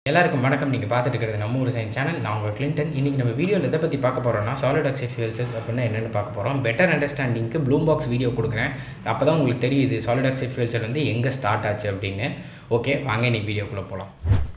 எல்லாருக்கும் வணக்கம் நீங்கள் பார்த்துட்டு இருக்கிறது நம்ம ஊர் சயின்ஸ் சேனல் நான் உங்கள் கிளின்டன் இன்றைக்கி நம்ம வீடியோவில் எதை பற்றி பார்க்க போகிறோம்னா சாலிட் ஆக்சைட் ஃபியூல் செல்ஸ் அப்படின்னா என்னென்னு பார்க்க போகிறோம் பெட்டர் அண்டர்ஸ்டாண்டிங்க்கு ப்ளூம் பாக்ஸ் வீடியோ கொடுக்குறேன் அப்போ தான் உங்களுக்கு தெரியுது சாலிட் ஆக்சைட் ஃபியூல் செல் வந்து எங்கே ஸ்டார்ட் ஆச்சு அப்படின்னு ஓகே வாங்க இன்றைக்கி வீடியோக்குள்ளே போகலாம்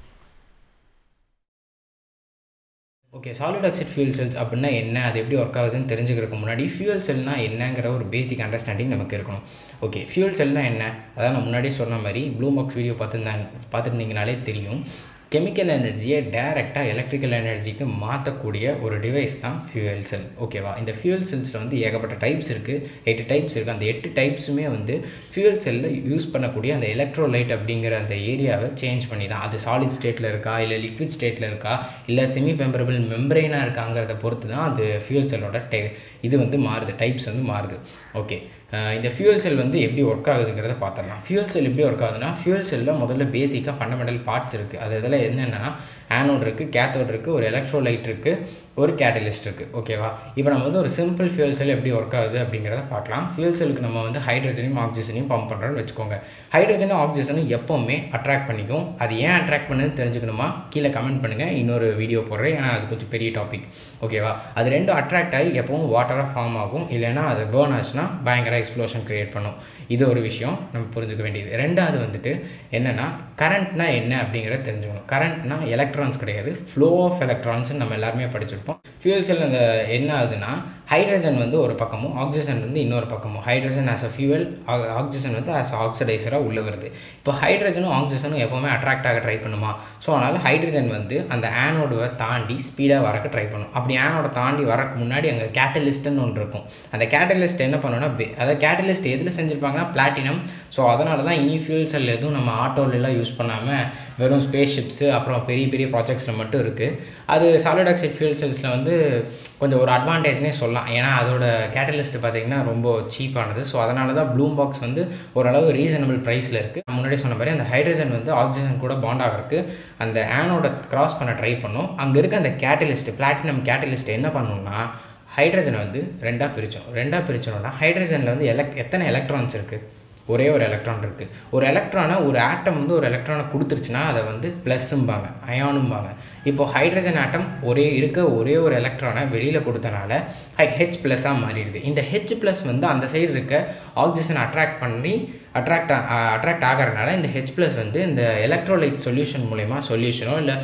okay solid oxide fuel cells அப்படின்னா என்ன அது எப்படி ஒர்க் ஆகுதுன்னு தெரிஞ்சுக்கிறதுக்கு முன்னாடி ஃபியூல் செல்னா என்னங்கிற ஒரு பேசிக் அண்டர்ஸ்டாண்டிங் நமக்கு இருக்கணும் ஓகே ஃபியூல் செல்னா என்ன அதான் நான் முன்னாடியே சொன்ன மாதிரி ப்ளூ பாக்ஸ் வீடியோ பார்த்துருந்தாங்க பார்த்துருந்தீங்கனாலே தெரியும் கெமிக்கல் எனர்ஜியை டைரெக்டாக எலக்ட்ரிக்கல் எனர்ஜிக்கு மாற்றக்கூடிய ஒரு டிவைஸ் தான் ஃபியூயல் செல் ஓகேவா இந்த ஃபியூயல் செல்ஸில் வந்து ஏகப்பட்ட டைப்ஸ் இருக்குது எட்டு டைப்ஸ் இருக்குது அந்த எட்டு டைப்ஸுமே வந்து ஃபியூயல் செல்லில் யூஸ் பண்ணக்கூடிய அந்த எலக்ட்ரோலைட் அப்படிங்கிற அந்த ஏரியாவை சேஞ்ச் பண்ணி தான் அது சாலிட் ஸ்டேட்டில் இருக்கா இல்லை லிக்விட் ஸ்டேட்டில் இருக்கா இல்லை செமி பெம்பரபிள் மெம்பரைனாக இருக்காங்கிறத பொறுத்து தான் அது ஃபியூயல் செல்லோட டை இது வந்து மாறுது டைப்ஸ் வந்து மாறுது ஓகே இந்த ஃபியூல் செல் வந்து எப்படி ஒர்க் ஆகுதுங்கிறத பார்த்துடலாம் ஃபியூல் செல் எப்படி ஒர்க் ஆகுதுன்னா ஃபியூல் செல்லில் முதல்ல பேசிக்காக ஃபண்டமெண்டல் பார்ட்ஸ் இருக்குது அது இதில் என்னென்னா ஆனோட் இருக்குது கேத்தோட் இருக்குது ஒரு எலக்ட்ரோலைட் இருக்குது ஒரு கேட்டலிஸ்ட் இருக்குது ஓகேவா இப்போ நம்ம வந்து ஒரு சிம்பிள் ஃபியூல் செல் எப்படி ஒர்க் ஆகுது அப்படிங்கிறத பார்க்கலாம் ஃபியூல் செல்லுக்கு நம்ம வந்து ஹைட்ரஜனையும் ஆக்சிஜனையும் பம்ப் பண்ணுறோன்னு வச்சுக்கோங்க ஹைட்ரஜனும் ஆக்சிஜனும் எப்போவுமே அட்ராக்ட் பண்ணிக்கும் அது ஏன் அட்ராக்ட் பண்ணுதுன்னு தெரிஞ்சுக்கணுமா கீழே கமெண்ட் பண்ணுங்கள் இன்னொரு வீடியோ போடுறேன் ஏன்னா அது கொஞ்சம் பெரிய டாபிக் ஓகேவா அது ரெண்டும் அட்ராக்ட் ஆகி எப்பவும் வாட்டராக ஃபார்ம் ஆகும் இல்லைன்னா அது பேர்ன் ஆச்சுன்னா பயங்கர எக்ஸ்ப்ளோஷன் க்ரியேட் பண்ணும் இது ஒரு விஷயம் நம்ம புரிஞ்சுக்க வேண்டியது ரெண்டாவது வந்துட்டு என்னென்னா கரண்ட்னா என்ன அப்படிங்கிறத தெரிஞ்சுக்கணும் கரண்ட்னா எலக்ட்ரான்ஸ் கிடையாது ஃப்ளோ ஆஃப் எலக்ட்ரான்ஸ் நம்ம எல்லாருமே படிச்சிருப்போம் ஃபியூல் செல் அந்த என்ன ஆகுதுன்னா ஹைட்ரஜன் வந்து ஒரு பக்கமும் ஆக்சிஜன் வந்து இன்னொரு பக்கமும் hydrogen as a fuel oxygen வந்து ஆஸ் ஆக்சிடைசராக உள்ளே வருது இப்போ ஹைட்ரஜனும் ஆக்சிஜனும் எப்போவுமே அட்ராக்ட் ஆக ட்ரை பண்ணுமா ஸோ அதனால் ஹைட்ரஜன் வந்து அந்த ஆனோடுவை தாண்டி ஸ்பீடாக வரக்க ட்ரை பண்ணும் அப்படி ஆனோட தாண்டி வரக்கு முன்னாடி அங்கே கேட்டலிஸ்ட்டுன்னு ஒன்று இருக்கும் அந்த கேட்டலிஸ்ட் என்ன பண்ணுன்னா அதாவது கேட்டலிஸ்ட் எதில் செஞ்சுருப்பாங்கன்னா பிளாட்டினம் ஸோ அதனால தான் இனி ஃபியூல் செல் எதுவும் நம்ம ஆட்டோலெலாம் யூஸ் பண்ணாமல் வெறும் ஸ்பேஸ் ஷிப்ஸு அப்புறம் பெரிய பெரிய ப்ராஜெக்ட்ஸில் மட்டும் இருக்குது அது சாலிட் ஆக்சைட் ஃபியூல் செல்ஸில் வந்து கொஞ்சம் ஒரு அட்வான்டேஜ்னே சொல்லலாம் ஏன்னா அதோட கேட்டலிஸ்ட் பார்த்திங்கன்னா ரொம்ப சீப்பானது ஸோ அதனால தான் ப்ளூம் பாக்ஸ் வந்து ஓரளவு ரீசனபிள் ப்ரைஸில் இருக்குது நான் முன்னாடி சொன்ன மாதிரி அந்த ஹைட்ரஜன் வந்து ஆக்சிஜன் கூட பாண்ட் ஆகிறதுக்கு அந்த ஆனோட கிராஸ் பண்ண ட்ரை பண்ணும் அங்கே இருக்க அந்த கேட்டலிஸ்ட் பிளாட்டினம் கேட்டலிஸ்ட் என்ன பண்ணணும்னா ஹைட்ரஜனை வந்து ரெண்டாக பிரித்தோம் ரெண்டாக பிரித்தோம்னா ஹைட்ரஜனில் வந்து எலக் எத்தனை எலக்ட்ரான்ஸ் இருக்குது ஒரே ஒரு எலக்ட்ரான் இருக்குது ஒரு எலக்ட்ரானை ஒரு ஆட்டம் வந்து ஒரு எலக்ட்ரானை கொடுத்துருச்சுன்னா அதை வந்து ப்ளஸ்ஸும்பாங்க அயானும்பாங்க இப்போ ஹைட்ரஜன் ஆட்டம் ஒரே இருக்க ஒரே ஒரு எலக்ட்ரானை வெளியில் கொடுத்தனால ஹை ஹெச் ப்ளஸ்ஸாக மாறிடுது இந்த ஹெச் ப்ளஸ் வந்து அந்த சைடு இருக்க ஆக்சிஜன் அட்ராக்ட் பண்ணி அட்ராக்ட் அட்ராக்ட் ஆகிறனால இந்த ஹெச் ப்ளஸ் வந்து இந்த எலக்ட்ரோலைட் சொல்யூஷன் மூலயமா சொல்யூஷனோ இல்லை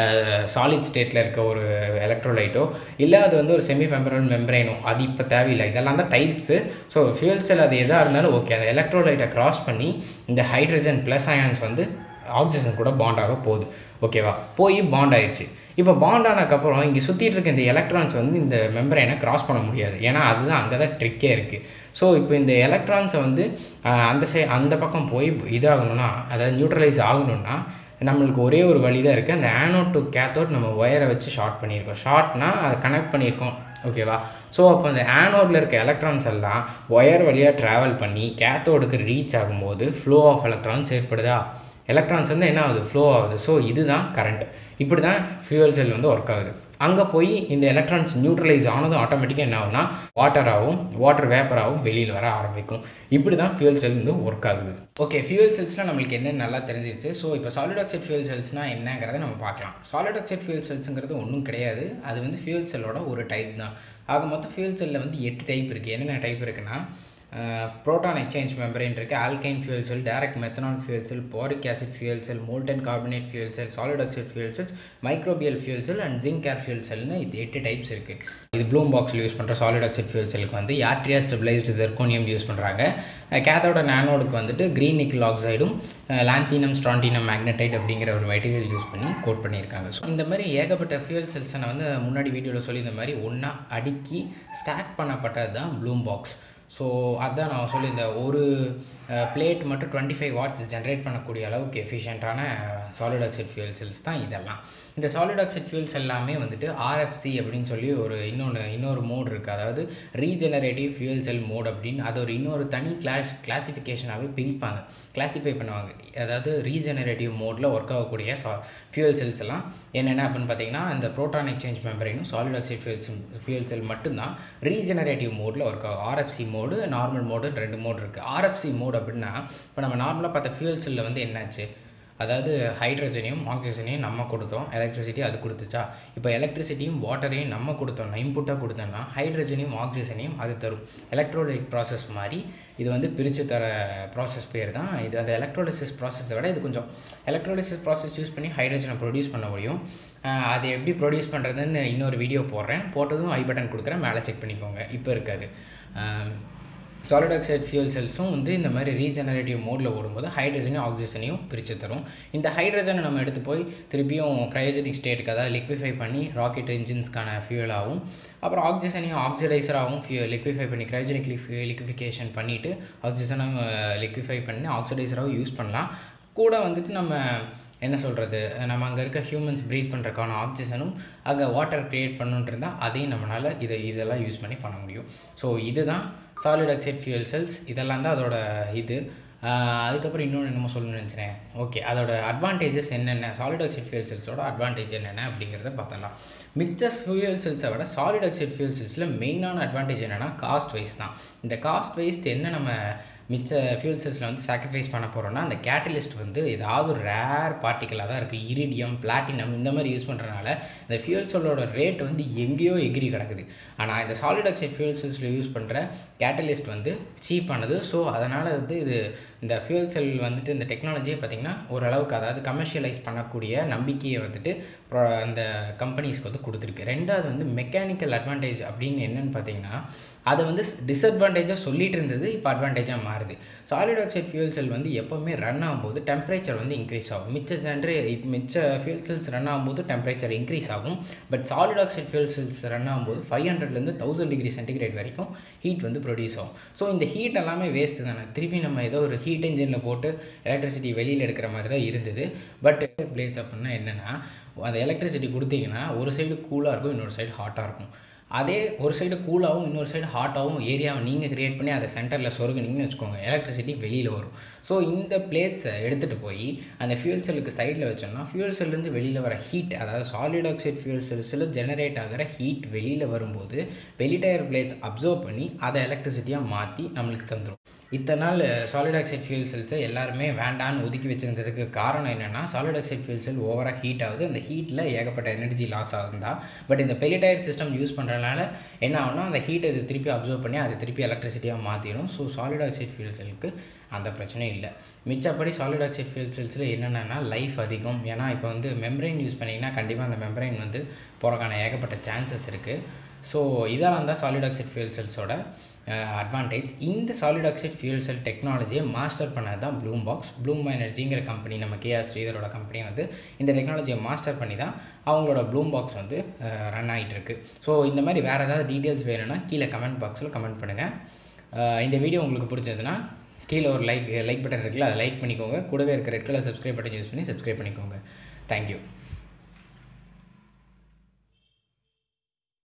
சாலிட் ஸ்டேட்டில் இருக்க ஒரு எலக்ட்ரோலைட்டோ இல்லை அது வந்து ஒரு செமி பெம்பரல் மெம்பரைனோ அது இப்போ தேவையில்லை இதெல்லாம் தான் டைப்ஸு ஸோ ஃபியூல் செல் அது எதாக இருந்தாலும் ஓகே அந்த எலக்ட்ரோலைட்டை கிராஸ் பண்ணி இந்த ஹைட்ரஜன் ப்ளஸ் அயான்ஸ் வந்து ஆக்சிஜன் கூட பாண்ட் ஆக போகுது ஓகேவா போய் பாண்ட் ஆயிடுச்சு இப்போ பாண்ட் ஆனதுக்கப்புறம் இங்கே சுற்றிட்டு இருக்க இந்த எலக்ட்ரான்ஸ் வந்து இந்த மெம்பரைனை கிராஸ் பண்ண முடியாது ஏன்னா அதுதான் அங்கே தான் ட்ரிக்கே இருக்குது ஸோ இப்போ இந்த எலக்ட்ரான்ஸை வந்து அந்த சை அந்த பக்கம் போய் இதாகணும்னா அதாவது நியூட்ரலைஸ் ஆகணும்னா நம்மளுக்கு ஒரே ஒரு வழி தான் இருக்குது அந்த ஆனோட் டு கேத்தோட் நம்ம ஒயரை வச்சு ஷார்ட் பண்ணியிருக்கோம் ஷார்ட்னா அதை கனெக்ட் பண்ணியிருக்கோம் ஓகேவா ஸோ அப்போ அந்த ஆனோடில் இருக்க எலக்ட்ரான்ஸ் எல்லாம் ஒயர் வழியாக ட்ராவல் பண்ணி கேத்தோடுக்கு ரீச் ஆகும்போது ஃப்ளோ ஆஃப் எலக்ட்ரான்ஸ் ஏற்படுதா எலக்ட்ரான்ஸ் வந்து என்ன ஆகுது ஃப்ளோ ஆகுது ஸோ இதுதான் கரண்ட் இப்படி தான் ஃபியூவல் செல் வந்து ஒர்க் ஆகுது அங்கே போய் இந்த எலக்ட்ரான்ஸ் நியூட்ரலைஸ் ஆனதும் ஆட்டோமேட்டிக்காக என்ன ஆகுனா வாட்டராகவும் வாட்டர் வேப்பராகவும் வெளியில் வர ஆரம்பிக்கும் இப்படி தான் ஃபியூல் செல் வந்து ஒர்க் ஆகுது ஓகே ஃபியூல் செல்ஸ்னால் நம்மளுக்கு என்ன நல்லா தெரிஞ்சிருச்சு ஸோ இப்போ சாலிட் ஆக்சைட் ஃபியூல் செல்ஸ்னால் என்னங்கிறத நம்ம பார்க்கலாம் சாலிட் ஆக்சைட் ஃபியூல் செல்ஸுங்கிறது ஒன்றும் கிடையாது அது வந்து ஃபியூல் செல்லோட ஒரு டைப் தான் ஆக மொத்தம் ஃபியூல் செல்லில் வந்து எட்டு டைப் இருக்குது என்னென்ன டைப் இருக்குன்னா ப்ரோட்டான் எக்ஸ்சேஞ்ச் மெம்பரேன் இருக்குது ஆல்கைன் fuel cell direct methanol fuel cell boric acid fuel cell molten carbonate fuel cell solid oxide fuel cells microbial fuel cell and zinc air fuel செல்னு இது எட்டு டைப்ஸ் இருக்குது இது ப்ளூம் பாக்ஸில் use பண்ணுற solid oxide fuel செல்லுக்கு வந்து யாட்ரியா stabilised ஜெர்கோனியம் use பண்ணுறாங்க கேத்தோட நானோடுக்கு வந்துட்டு க்ரீன் நிக்கல் ஆக்சைடும் லாந்தீனம் ஸ்ட்ரான்டினம் மேக்னடைட் அப்படிங்கிற ஒரு மெட்டீரியல் யூஸ் பண்ணி கோட் பண்ணியிருக்காங்க ஸோ இந்த மாதிரி ஏகப்பட்ட ஃபியூல் செல்ஸை நான் வந்து முன்னாடி வீடியோவில் சொல்லி இந்த மாதிரி ஒன்றா அடுக்கி ஸ்டாக் பண்ணப்பட்டது தான் ப்ளூம் பாக்ஸ் ஸோ அதுதான் நான் சொல்லியிருந்தேன் ஒரு பிளேட் மட்டும் டுவெண்ட்டி ஃபைவ் வாட்ஸ் ஜென்ரேட் பண்ணக்கூடிய அளவுக்கு எஃபிஷியண்ட்டான சாலிட் ஆக்சைட் ஃபியூல் செல்ஸ் தான் இதெல்லாம் இந்த சாலிட் ஆக்சைட் ஃபியூல்ஸ் எல்லாமே வந்துட்டு ஆர்எஃப்சி அப்படின்னு சொல்லி ஒரு இன்னொன்று இன்னொரு மோட் இருக்குது அதாவது ரீஜெனரேட்டிவ் ஃபியூல் செல் மோட் அப்படின்னு அது ஒரு இன்னொரு தனி கிளாஸ் கிளாசிஃபிகேஷனாகவே பிரிப்பாங்க கிளாஸிஃபை பண்ணுவாங்க அதாவது ரீஜெனரேட்டிவ் மோடில் ஒர்க் ஆகக்கூடிய சா ஃபியூல் செல்ஸ் எல்லாம் என்னென்ன அப்படின்னு பார்த்தீங்கன்னா இந்த ப்ரோட்டான் எக்ஸ்சேஞ்ச் மெம்பரைனும் solid oxide fuel cell fuel cell மட்டும்தான் ரீஜெனரேட்டிவ் மோடில் ஒர்க் ஆகும் ஆர்எஃப்சி மோடு நார்மல் மோடு ரெண்டு மோடு இருக்குது ஆர்எஃப்சி மோட் அப்படின்னா இப்போ நம்ம நார்மலாக பார்த்த ஃபியூல் செல்லில் வந்து என்னாச்சு அதாவது ஹைட்ரஜனையும் ஆக்சிஜனையும் நம்ம கொடுத்தோம் எலக்ட்ரிசிட்டி அது கொடுத்துச்சா இப்போ எலக்ட்ரிசிட்டியும் வாட்டரையும் நம்ம கொடுத்தோம்னா இன்புட்டாக கொடுத்தோம்னா ஹைட்ரஜனையும் ஆக்சிஜனையும் அது தரும் எலக்ட்ரோலைட் ப்ராசஸ் மாதிரி இது வந்து பிரித்து தர ப்ராசஸ் பேர் தான் இது அந்த எலக்ட்ரோலிசிஸ் ப்ராசஸை விட இது கொஞ்சம் எலக்ட்ரோலிசிஸ் ப்ராசஸ் யூஸ் பண்ணி ஹைட்ரஜனை ப்ரொடியூஸ் பண்ண முடியும் ஆஹ் அது எப்படி ப்ரொடியூஸ் பண்ணுறதுன்னு இன்னொரு வீடியோ போடுறேன் போட்டதும் ஐ பட்டன் கொடுக்குறேன் மேலே செக் பண்ணிக்கோங்க இப்போ இருக்காது சாலிட் ஆக்சைடு ஃபியூல் செல்ஸும் வந்து இந்த மாதிரி ரீஜெனரேட்டிவ் மோடில் ஓடும்போது ஹைட்ரஜனையும் ஆக்சிஜனையும் பிரித்து தரும் இந்த ஹைட்ரஜனை நம்ம எடுத்து போய் திருப்பியும் க்ரையோஜெனிக் ஸ்டேட்டுக்கு அதாவது லிக்விஃபை பண்ணி ராக்கெட் இன்ஜின்ஸ்க்கான ஃபியூலாகவும் அப்புறம் ஆக்சிஜனையும் ஆக்சிடைசராகவும் ஃபியூ லிக்விஃபை பண்ணி க்ரையோஜெனிக் லிக்விஃபிகேஷன் பண்ணிவிட்டு ஆக்சிஜனை லிக்விஃபை பண்ணி ஆக்சிடைசராகவும் யூஸ் பண்ணலாம் கூட வந்துட்டு நம்ம என்ன சொல்கிறது நம்ம அங்கே இருக்க ஹியூமன்ஸ் ப்ரீத் பண்ணுறதுக்கான ஆக்சிஜனும் அங்கே வாட்டர் க்ரியேட் பண்ணுன்றதா அதையும் நம்மளால் இதை இதெல்லாம் யூஸ் பண்ணி பண்ண முடியும் ஸோ இதுதான் சாலிட் ஆக்சைடு ஃபியூல் செல்ஸ் இதெல்லாம் தான் அதோட இது ஆஹ் அதுக்கப்புறம் இன்னொன்று என்னமோ சொல்லணும்னு நினச்சினேன் ஓகே அதோட அட்வான்டேஜஸ் என்னென்ன சாலிட் ஆக்சைடு ஃபியூல் செல்ஸோட அட்வான்டேஜ் என்னென்ன அப்படிங்கிறத பார்த்தலாம் மிச்ச ஃபியூயல் செல்ஸை விட சாலிட் ஆக்சைடு ஃபியூல் செல்ஸில் மெயினான அட்வான்டேஜ் என்னென்னா காஸ்ட் வைஸ் தான் இந்த காஸ்ட் வைஸ் என்ன நம்ம மிச்ச ஃபியூல் செல்ஸில் வந்து சாக்ரிஃபைஸ் பண்ண போகிறோம்னா அந்த கேட்டலிஸ்ட் வந்து ஏதாவது ஒரு ரேர் பார்ட்டிக்கலாக தான் இருக்குது இரிடியம் பிளாட்டினம் இந்த மாதிரி யூஸ் பண்ணுறனால இந்த ஃபியூல் செல்லோட ரேட் வந்து எங்கேயோ எகிரி கிடக்குது ஆனால் இந்த சாலிட் ஆக்சைடு ஃபியூல் செல்ஸில் யூஸ் பண்ணுற கேட்டலிஸ்ட் வந்து சீப்பானது ஸோ அதனால் வந்து இது இந்த ஃபியூல் செல் வந்துட்டு இந்த டெக்னாலஜியை பார்த்திங்கன்னா ஓரளவுக்கு அதாவது கமர்ஷியலைஸ் பண்ணக்கூடிய நம்பிக்கையை வந்துட்டு ப்ரோ அந்த கம்பெனிஸ்க்கு வந்து கொடுத்துருக்கு ரெண்டாவது வந்து மெக்கானிக்கல் அட்வான்டேஜ் அப்படின்னு என்னன்னு பார்த்தீங்கன்னா அதை வந்து டிஸ்அட்வான்டேஜாக சொல்லிட்டு இருந்தது இப்போ அட்வான்டேஜாக மாறுது சாலிட் ஆக்சைடு ஃபியூல் செல் வந்து எப்போவுமே ரன் ஆகும்போது டெம்பரேச்சர் வந்து இன்க்ரீஸ் ஆகும் மிச்ச ஜென்ரே மிச்ச ஃபியூல் செல்ஸ் ரன் ஆகும்போது டெம்பரேச்சர் இன்க்ரீஸ் ஆகும் but solid oxide fuel cells run ஆகும்போது ஃபைவ் ஹண்ட்ரட்லேருந்து தௌசண்ட் டிகிரி சென்டிகிரேட் வரைக்கும் ஹீட் வந்து ப்ரொடியூஸ் ஆகும் ஸோ இந்த ஹீட் எல்லாமே வேஸ்ட்டு தானே திருப்பி நம்ம ஏதோ ஒரு ஹீட் இன்ஜினில் போட்டு எலக்ட்ரிசிட்டி வெளியில் எடுக்கிற மாதிரி தான் இருந்தது பட் பிளேட்ஸ் அப்படின்னா என்னென்னா அந்த எலக்ட்ரிசிட்டி கொடுத்தீங்கன்னா ஒரு சைடு கூலாக இருக்கும் இன்னொரு சைடு ஹாட்டாக இருக்கும் அதே ஒரு சைடு கூலாகவும் இன்னொரு சைடு ஹாட்டாகவும் ஏரியாவை நீங்கள் கிரியேட் பண்ணி அதை சென்டரில் சொருகுனீங்கன்னு வச்சுக்கோங்க எலக்ட்ரிசிட்டி வெளியில் வரும் ஸோ இந்த பிளேட்ஸை எடுத்துகிட்டு போய் அந்த ஃபியூல் செல்லுக்கு சைடில் வச்சோம்னா ஃபியூல் செல்லேருந்து வெளியில் வர ஹீட் அதாவது சாலிட் ஆக்சைடு ஃபியூல் செல்ஸில் ஜெனரேட் ஆகிற ஹீட் வெளியில் வரும்போது வெளிட்டயர் பிளேட்ஸ் அப்சர்வ் பண்ணி அதை எலக்ட்ரிசிட்டியாக மாற்றி நம்மளுக்கு தந்துடும் இத்தனை நாள் சாலிட் ஆக்சைடு ஃபியூல் செல்ஸை எல்லாருமே வேண்டான்னு ஒதுக்கி வச்சிருந்ததுக்கு காரணம் என்னென்னா சாலிட் ஆக்சைடு ஃபியூல் செல் ஓவராக ஹீட் ஆகுது அந்த ஹீட்டில் ஏகப்பட்ட எனர்ஜி லாஸ் ஆகுதுந்தா பட் இந்த பெலிடயர் சிஸ்டம் யூஸ் பண்ணுறதுனால என்ன ஆகும்னா அந்த ஹீட்டை இது திருப்பி அப்சர்வ் பண்ணி அதை திருப்பி எலக்ட்ரிசிட்டியாக மாற்றிடும் ஸோ சாலிட் ஆக்சைடு ஃபியூல் செல்லுக்கு அந்த பிரச்சனையும் இல்லை மிச்சப்படி சாலிட் ஆக்சைடு ஃபியூல் செல்ஸில் என்னென்னா லைஃப் அதிகம் ஏன்னா இப்போ வந்து மெம்பரைன் யூஸ் பண்ணிங்கன்னா கண்டிப்பாக அந்த மெம்பரைன் வந்து போகிறக்கான ஏகப்பட்ட சான்சஸ் இருக்குது ஸோ இதெல்லாம் தான் சாலிட் ஆக்சைடு ஃபியூல் செல்ஸோட அட்வான்டேஜ் இந்த சாலிட் ஆக்சைடு ஃபியூல் செல் டெக்னாலஜியை மாஸ்டர் பண்ணது தான் ப்ளூம் பாக்ஸ் ப்ளூம் எனர்ஜிங்கிற கம்பெனி நம்ம கேஆர் ஸ்ரீதரோட கம்பெனி வந்து இந்த டெக்னாலஜியை மாஸ்டர் பண்ணி தான் அவங்களோட ப்ளூம் பாக்ஸ் வந்து ரன் ஆகிட்டு இருக்கு ஸோ இந்த மாதிரி வேறு ஏதாவது டீட்டெயில்ஸ் வேணும்னா கீழே கமெண்ட் பாக்ஸில் கமெண்ட் பண்ணுங்கள் இந்த வீடியோ உங்களுக்கு பிடிச்சதுன்னா கீழே ஒரு லைக் லைக் பட்டன் இருக்குல்ல அதை லைக் பண்ணிக்கோங்க கூடவே இருக்க red colour subscribe button use பண்ணி சப்ஸ்கிரைப் பண்ணிக்கோங்க தேங்க்யூ